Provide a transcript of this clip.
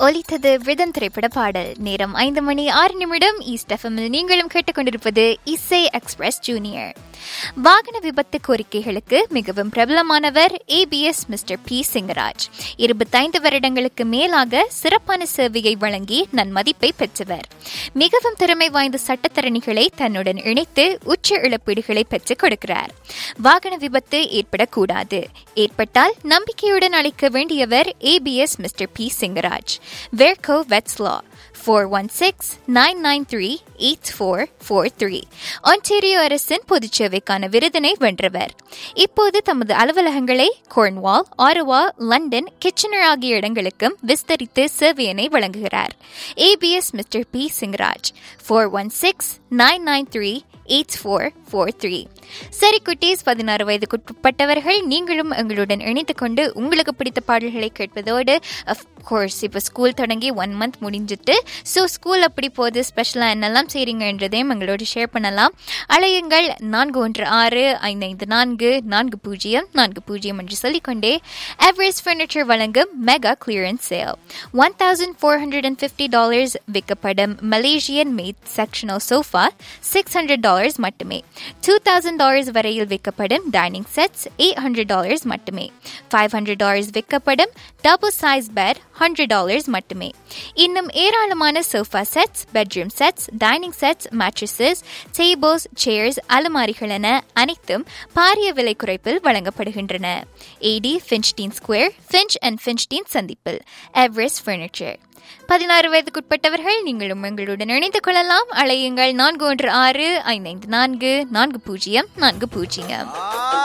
ஒலித்தது விதம் திரைப்பட பாடல் நேரம் ஐந்து மணி ஆறு நிமிடம் ஈஸ்ட் எஃப்எம்மில் நீங்களும் கேட்டுக்கொண்டிருப்பது இசை எக்ஸ்பிரஸ் ஜூனியர் வாகன விபத்து கோரிக்கைகளுக்கு மிகவும் பிரபலமானவர் ஏபிஎஸ் மிஸ்டர் பி சிங்கராஜ் இருபத்தைந்து வருடங்களுக்கு மேலாக சிறப்பான சேவையை வழங்கி நன்மதிப்பை பெற்றவர் மிகவும் திறமை வாய்ந்த சட்டத்தரணிகளை தன்னுடன் இணைத்து உச்ச இழப்பீடுகளை பெற்றுக் கொடுக்கிறார் வாகன விபத்து ஏற்படக்கூடாது ஏற்பட்டால் நம்பிக்கையுடன் அளிக்க வேண்டியவர் ஏபிஎஸ் மிஸ்டர் பி சிங்கராஜ் வெர்கோ வெட்ஸ்லா four one six nine nine three eight four four three Ontario அரசின் பொதுச்சேவைக்கான விருதினை வென்றவர் இப்போது தமது அலுவலகங்களை கோர்ன்வால் ஆரோவா லண்டன் கிச்சனர் ஆகிய இடங்களுக்கும் விஸ்தரித்து சேவையினை வழங்குகிறார் APS mister P Singraj four one six nine nine three eight four four three சரி குட்டீஸ் பதினாறு வயதுக்குட்பட்டவர்கள் நீங்களும் எங்களுடன் இணைந்து கொண்டு உங்களுக்கு பிடித்த பாடல்களை கேட்பதோடு கோர்ஸ் இப்போ ஸ்கூல் தொடங்கி ஒன் மந்த் முடிஞ்சிட்டு ஸோ ஸ்கூல் அப்படி போகுது ஸ்பெஷலாக என்னெல்லாம் செய்கிறீங்கன்றதையும் எங்களோட ஷேர் பண்ணலாம் அலையுங்கள் நான்கு ஒன்று ஆறு ஐந்து ஐந்து நான்கு நான்கு பூஜ்ஜியம் நான்கு பூஜ்ஜியம் என்று சொல்லிக்கொண்டே எவரெஸ்ட் ஃபர்னிச்சர் வழங்கும் mega clearance sale one thousand four hundred and fifty dollars விற்கப்படும் Malaysian made sectional sofa six hundred dollars மட்டுமே டூ தௌசண்ட் டாலர்ஸ் வரையில் விற்கப்படும் dining sets eight hundred dollars மட்டுமே ஃபைவ் ஹண்ட்ரட் டாலர்ஸ் விற்கப்படும் double size bed hundred dollars மட்டுமே இன்னும் ஏராளமான sofa sets bedroom sets dining sets mattresses tables chairs அலமாரிகள் என அனைத்தும் பாரிய விலை குறைப்பில் வழங்கப்படுகின்றன at Finchdene square Finch and ஃபின்ச்டீன் சந்திப்பில் எவரெஸ்ட் ஃபர்னிச்சர் பதினாறு வயதுக்குட்பட்டவர்கள் நீங்களும் எங்களுடன் இணைந்து கொள்ளலாம் அழையுங்கள் நான்கு ஒன்று ஆறு ஐந்து ஐந்து நான்கு நான்கு பூஜ்ஜியம் நான்கு பூஜ்ஜியம்